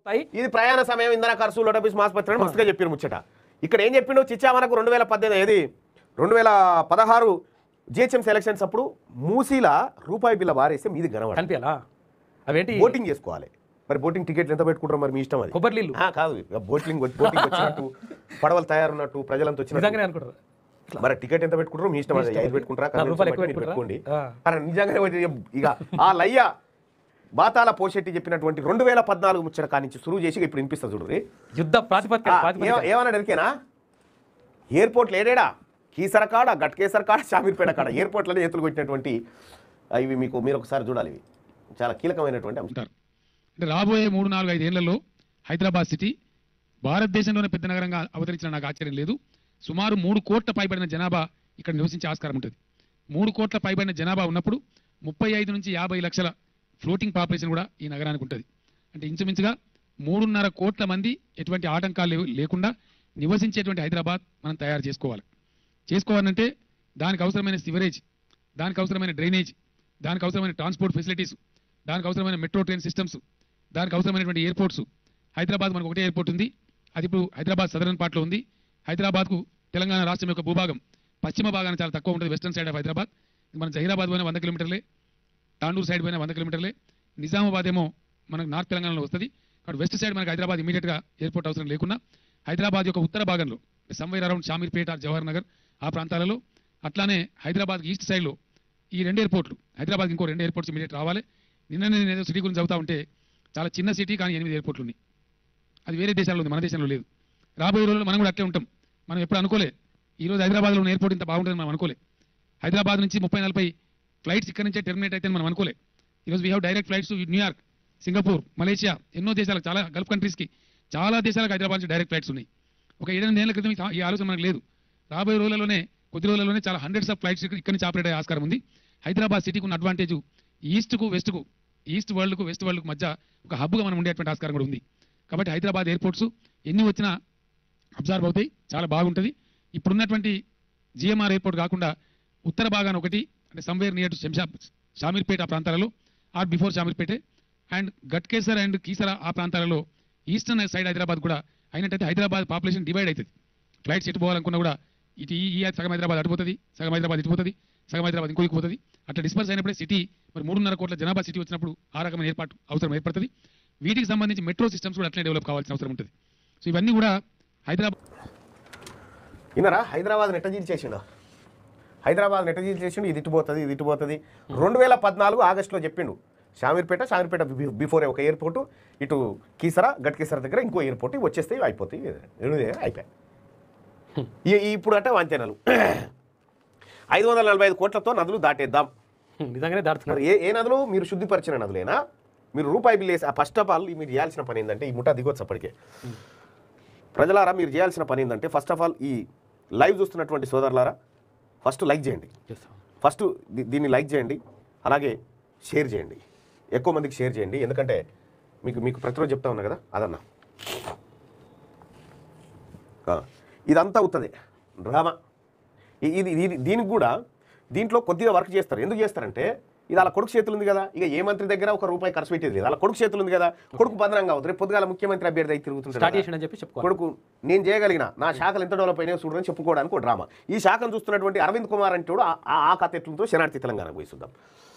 స్థాయి ఇది ప్రయాణ సమయం ఇంధన ఖర్చు లోటపీస్ ఆసుపత్రి అని మస్తుగా చెప్పిన ముచ్చట ఇక్కడ ఏం చెప్పిండు చిచ్చా మనకు రెండు వేల పద్దెనిమిది ఏది రెండు వేల పదహారు జిహెచ్ఎం సెలక్షన్స్ అప్పుడు మూసీల రూపాయి బిల్ల వారేస్తే మీది కనబడ కనిపించాలా అవేంటి బోటింగ్ చేసుకోవాలి మరి బోటింగ్ టికెట్లు ఎంత పెట్టుకుంటారు మరి మీ ఇష్టం అది కొబ్బరి నీళ్ళు ఆ, కాదు ఇక బోటింగ్ బోటింగ్ వచ్చినట్టు పడవలు తయారున్నట్టు ప్రజలంతా వచ్చినట్టు నిజంగానే అనుకుంటారు మరి టికెట్ ఎంత పెట్టుకుంటారు మీ ఇష్టం అది ఐదు పెట్టుకుంటారా నాలుగు రూపాయలు ఎక్కువ మీరు పెట్టుకోండి పెట్టుకుంటారా? ఆ. అరే నిజంగానే వచ్చి ఇక ఆ లయ్య బాతాల పోషెట్టి చెప్పినటువంటి రెండు వేల పద్నాలుగు ముచ్చట కానించి సురువు చేసి ఇప్పుడు వినిపిస్తా చూడు యుద్ధ ప్రాతిపదిక ప్రాతిపదిక ఏమన్నాడు ఎరికేనా ఎయిర్పోర్ట్లు ఏడేడా కీసర కాడ గట్కేసర కాడ షామీర్పేట కాడ ఎయిర్పోర్ట్లలో చేతులు కొట్టినటువంటి ఆ, ఇవి మీకు మీరు ఒకసారి చూడాలి ఇవి చాలా కీలకమైనటువంటి అంశం ఉంటారు అంటే రాబోయే మూడు నాలుగు ఐదు ఏళ్లలో హైదరాబాద్ సిటీ భారతదేశంలోనే పెద్ద నగరంగా అవతరించిన నాకు ఆశ్చర్యం లేదు సుమారు మూడు కోట్ల పైబడిన జనాభా ఇక్కడ నివసించే ఆస్కారం ఉంటుంది మూడు కోట్ల పైబడిన జనాభా ఉన్నప్పుడు ముప్పై ఐదు నుంచి యాభై లక్షల ఫ్లోటింగ్ పాపులేషన్ కూడా ఈ నగరానికి ఉంటుంది అంటే ఇంచుమించుగా మూడున్నర కోట్ల మంది ఎటువంటి ఆటంకాలు లేవు- లేకుండా నివసించేటువంటి హైదరాబాద్ మనం తయారు చేసుకోవాలి చేసుకోవాలంటే దానికి అవసరమైన సివరేజ్ దానికి అవసరమైన డ్రైనేజ్ దానికి అవసరమైన ట్రాన్స్పోర్ట్ ఫెసిలిటీస్ దానికి అవసరమైన మెట్రో ట్రైన్ సిస్టమ్స్ దానికి అవసరమైనటువంటి ఎయిర్పోర్ట్స్ హైదరాబాద్ మనకు ఒకటే ఎయిర్పోర్ట్ ఉంది అది ఇప్పుడు హైదరాబాద్ సదరన్ పార్ట్లో ఉంది హైదరాబాద్కు తెలంగాణ రాష్ట్రం యొక్క భూభాగం పశ్చిమ భాగాన చాలా తక్కువ ఉంటుంది వెస్టర్న్ సైడ్ ఆఫ్ హైదరాబాద్ మన జహీరాబాద్ పోయిన వంద కిలోమీటర్లే తాండూరు సైడ్ పోయిన వంద కిలోమీటర్లే నిజామాబాద్ ఏమో మనకు నార్త్ తెలంగాణలో వస్తుంది కాబట్టి వెస్ట్ సైడ్ మనకి హైదరాబాద్ ఇమీడియట్గా ఎయిర్పోర్ట్ అవసరం లేకుండా హైదరాబాద్ యొక్క ఉత్తర భాగంలో సమ్వైర్ అరౌండ్ షామీర్పేట జవహర్ నగర్ ఆ ప్రాంతాలలో అట్లానే హైదరాబాద్ ఈస్ట్ సైడ్లో ఈ రెండు ఎయిర్పోర్ట్లు హైదరాబాద్ ఇంకో రెండు ఎయిర్పోర్ట్స్ ఇమీడియట్ రావాలి నిన్న నేను ఏదో సిటీ గురించి చదువుతా ఉంటే చాలా చిన్న సిటీ కానీ ఎనిమిది ఎయిర్పోర్ట్లు ఉన్నాయి అది వేరే దేశాల్లో ఉంది మన దేశంలో లేదు రాబోయే రోజుల్లో మనం కూడా అట్లే ఉంటాం మనం ఎప్పుడు అనుకోలే ఈ రోజు హైదరాబాద్లో ఉన్న ఎయిర్పోర్ట్ ఇంత బాగుంటుంది మనం అనుకోలే హైదరాబాద్ నుంచి ముప్పై నలభై ఫ్లైట్స్ ఇక్కడ నుంచే టెర్మినేట్ అయితే మనం అనుకోలే ఈరోజు we have direct flights to New York Singapore Malaysia ఎన్నో దేశాలకు చాలా గల్ఫ్ కంట్రీస్కి చాలా దేశాలకు హైదరాబాద్ నుంచి డైరెక్ట్ ఫ్లైట్స్ ఉన్నాయి ఒక ఏడెనిమిది ఏళ్ళ క్రితం ఈ- ఈ ఆలోచన మనకు లేదు రాబోయే రోజులలోనే కొద్ది రోజులలోనే చాలా హండ్రెడ్స్ ఆఫ్ ఫ్లైట్స్ ఇక్కడ నుంచి ఆపరేట్ అయ్యే ఆస్కారం ఉంది హైదరాబాద్ సిటీకి ఉన్న అడ్వాంటేజ్ ఈస్ట్కు వెస్ట్కు ఈస్ట్ వరల్డ్కు వెస్ట్ వరల్డ్కు మధ్య ఒక హబ్గా మనం ఉండేటువంటి ఆస్కారం కూడా ఉంది కాబట్టి హైదరాబాద్ ఎయిర్పోర్ట్స్ ఎన్ని వచ్చినా అబ్జర్వ్ అవుతాయి చాలా బాగుంటుంది ఇప్పుడున్నటువంటి జిఎంఆర్ ఎయిర్పోర్ట్ కాకుండా ఉత్తర భాగాన ఒకటి అంటే somewhere near to Shamsha Shamirpet ఆ ప్రాంతాలలో ఆర్ బిఫోర్ షామీర్పేటే అండ్ గట్కేసర్ అండ్ కీసర ఆ ప్రాంతాలలో ఈస్టర్న్ సైడ్ హైదరాబాద్ కూడా అయినట్టయితే హైదరాబాద్ పాపులేషన్ డివైడ్ అవుతుంది ఫ్లైట్స్ ఎటు పోవాలనుకున్నా కూడా ఇటు ఈ ఈ సగం హైదరాబాద్ అటుపోతుంది సగం హైదరాబాద్ ఇటుపోతుంది సగం హైదరాబాద్ ఇంకో పోతుంది అట్లా డిస్పర్స్ అయినప్పుడే సిటీ మరి మూడున్నర కోట్ల జనాభా సిటీ వచ్చినప్పుడు ఆ రకమైన ఏర్పాటు అవసరం ఏర్పడుతుంది వీటికి సంబంధించి మెట్రో సిస్టమ్స్ కూడా అట్లనే డెవలప్ కావాల్సిన అవసరం ఉంటుంది సో ఇవన్నీ కూడా హైదరాబాద్ విన్నారా హైదరాబాద్ నెట్ట చేసిండు హైదరాబాద్ నెట్ట చేసిండు ఇది ఇటుపోతుంది ఇది ఇటుపోతుంది రెండు వేల పద్నాలుగు ఆగస్టులో చెప్పిండు షామీర్పేట షామీర్పేట బి- బిఫోర్ ఒక ఎయిర్పోర్ట్ ఇటు కీసర గట్కేసర దగ్గర ఇంకో ఎయిర్పోర్ట్ ఇవి వచ్చేస్తే ఇవి అయిపోతాయి ఎనిమిది అయిపోయాయి ఈ- ఈ ఇప్పుడు అంటే వంతెనలు ఐదు వందల నలభై ఐదు కోట్లతో నదులు దాటేద్దాం నిజంగానే దాడుతున్నారు మరి ఏ ఏ నదులు మీరు శుద్ధిపరిచిన నదులేనా మీరు రూపాయి బిల్ వేసి ఆ ఫస్ట్ ఆఫ్ ఆల్ మీరు చేయాల్సిన పని ఏంటంటే ఈ ముఠా దిగొచ్చు అప్పటికే ప్రజలారా మీరు చేయాల్సిన పని ఏంటంటే ఫస్ట్ ఆఫ్ ఆల్ ఈ లైవ్ చూస్తున్నటువంటి సోదరులారా ఫస్ట్ లైక్ చేయండి చేస్తాం. ఫస్ట్ దీ- దీన్ని లైక్ చేయండి అలాగే షేర్ చేయండి ఎక్కువ మందికి షేర్ చేయండి ఎందుకంటే మీకు మీకు ప్రతిరోజు చెప్తా ఉన్నా కదా అదన్నా ఆ, ఇదంతా అవుతుంది డ్రామా ఇ- ఇది ఇది దీనికి కూడా దీంట్లో కొద్దిగా వర్క్ చేస్తారు ఎందుకు చేస్తారంటే ఇది అలా కొడుకు చేతులు ఉంది కదా ఇక ఏ మంత్రి దగ్గర ఒక రూపాయి ఖర్చు పెట్టేది లేదు అలా కొడుకు చేతులు ఉంది కదా కొడుకు భద్రంగా అవుతుంది రేపు పొద్దుగాల ముఖ్యమంత్రి అభ్యర్థి అయితే తిరుగుతుంటాడు స్టార్ట్ కదా. చేసిండని చెప్పి చెప్పుకోవాలి కొడుకు నేను చేయగలిగిన నా శాఖలు ఎంత డెవలప్ అయినాయో చూడని చెప్పుకోవడానికి ఒక డ్రామా ఈ శాఖను చూస్తున్నటువంటి అరవింద్ కుమార్ అంటే కూడా ఆ- ఆ కథ ఎట్లుందో శనార్థి తెలంగాణకు పోయి చూద్దాం